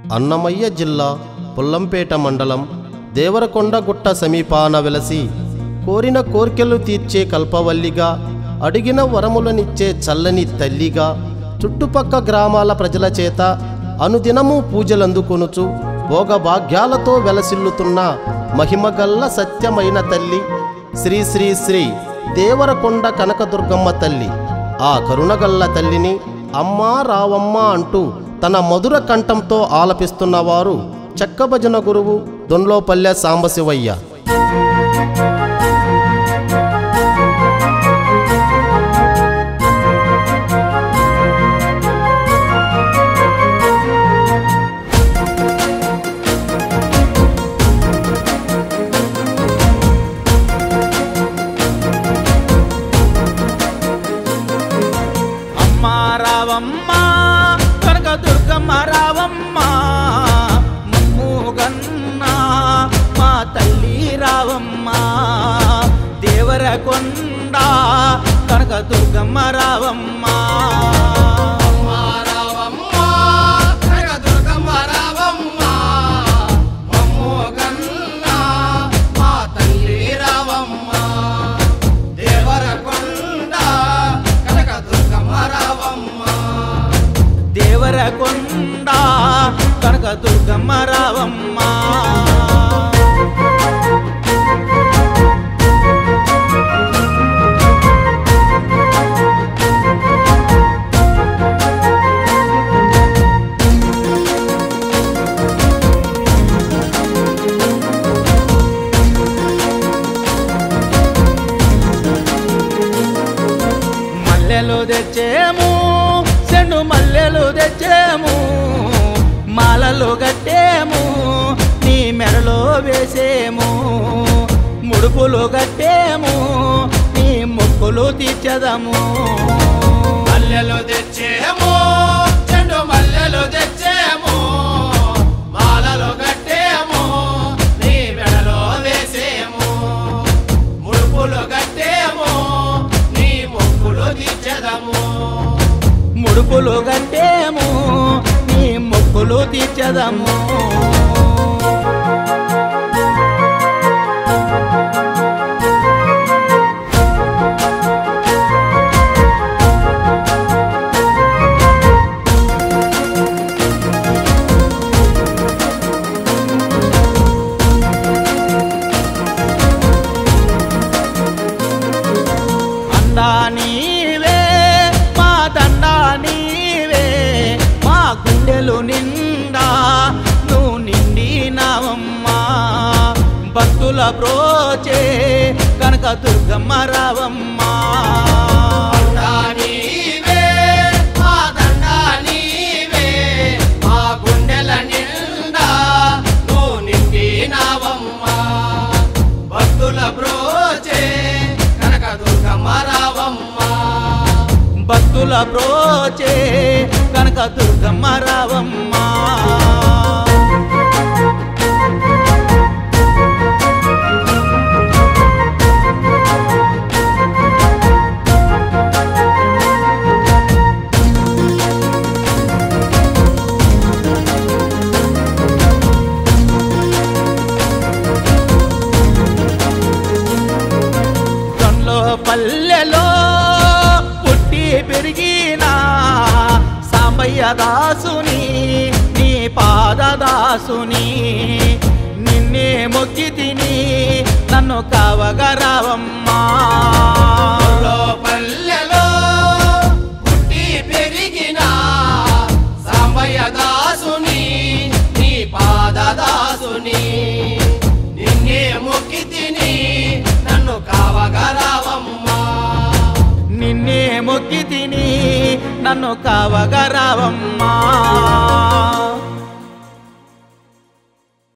అన్నమయ్య జిల్లా పుల్లంపేట మండలం దేవరకొండ గుట్ట సమీపాన వెలసి కోరిన కోర్కెలు తీర్చే కల్పవల్లిగా అడిగిన వరములనిచ్చే చల్లని తల్లిగా చుట్టుపక్క గ్రామాల ప్రజల చేత అనుదినము పూజలందుకొనుచు భోగభాగ్యాలతో వెలసిల్లుతున్న మహిమగల్ల సత్యమైన తల్లి శ్రీ శ్రీ శ్రీ దేవరకొండ కనకదుర్గమ్మ తల్లి ఆ కరుణగల్ల తల్లిని అమ్మా రావమ్మా అంటూ తన మధుర కంఠంతో ఆలపిస్తున్నవారు చెక్కభజన గురువు దొన్లోపల్లె సాంబశివయ్య అమ్మ రావమ్మ కనక దుర్గమ్మ రావమ్మ మమ్ముగన్న మా తల్లి రావమ్మ దేవరకొండ కనక దుర్గమ్మ రావమ్మ దేవరకొండ కనక దుర్గమ్మ రావమ్మ మల్లెలు తెచ్చేము చెండు మల్లెలు తెచ్చేము మాలలు కట్టేము నీ మెడలో వేసేము ముడుపులు కట్టేము నీ మొక్కులు తీర్చదము మల్లెలు తెచ్చేమో చెండు మల్లెలు తెచ్చేమో మాలలు కట్టేమో నీ మెడలో వేసేమో ముడుపులు కట్టేమో నీ మొక్కులు తీర్చదము ముడుపులు కట్టేము నీ మొక్కులు తీర్చదము అందా నీవే మా దండా నీవే మా గుండెలు నిండా నువ్వు నిండినావమ్మా భక్తుల బ్రోచే కనక దుర్గమ్మ రావమ్మా దండా నీవే మా దండా నీవే మా గుండెల నిండా నువ్వు నిండినావమ్మా భక్తుల బ్రోచే కనక దుర్గమ్మ రావమ్మా భక్తుల బ్రోచే కనక దుర్గమ్మ రావమ్మా తొన్లో పల్లెలో పుట్టి పెరిగిన సాంబయ్య దాసుని నీ పాదదాసుని నిన్నే మొక్కి తిని నన్ను కావగరావమ్మా లో పల్లెలో పుట్టి పెరిగిన సాంబయ్య దాసుని నీ పాదదాసుని నిన్నే మొక్కి తిని నన్ను కావగరావమ్మా నిన్నే మొక్కి తిని నన్ను కావగరావమ్మా